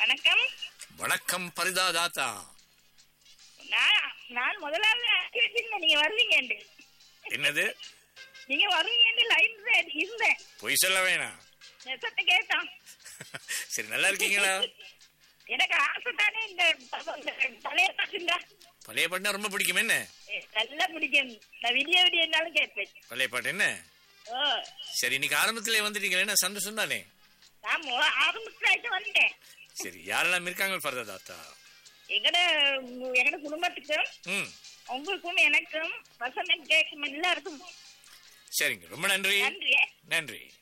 வணக்கம் வணக்கம் பரிதா தாத்தா நான் நான் முதலாவது ஆக்கி வச்சிருந்தேன் நீங்க வருவீங்கன்னு என்னது நீங்க வருவீங்கன்னு லைன் இருந்தேன் பொய் சொல்ல வேணாம் நெசத்தை கேட்டான் சரி நல்லா இருக்கீங்களா எனக்கு ஆசை தானே இந்த பழைய பாட்டுங்க பழைய பாட்டுனா ரொம்ப பிடிக்கும் என்ன நல்லா பிடிக்கும் நான் விடிய விடியனாலும் கேட்பேன் பழைய பாட்டு என்ன ஓ சரி இன்னைக்கு ஆரம்பத்திலே வந்துட்டீங்களே என்ன சந்தோஷம் தானே நான் மொ- ஆரம்பத்துல வந்துட்டேன் சரி யாரெல்லாம் இருக்காங்க பரிதா தாத்தா எங்கட எங்கட குடும்பத்துக்கும் ம் உங்களுக்கும் எனக்கும் வசந்தன் கேட்கும் எல்லாருக்கும் சரிங்க ரொம்ப நன்றி நன்றி நன்றி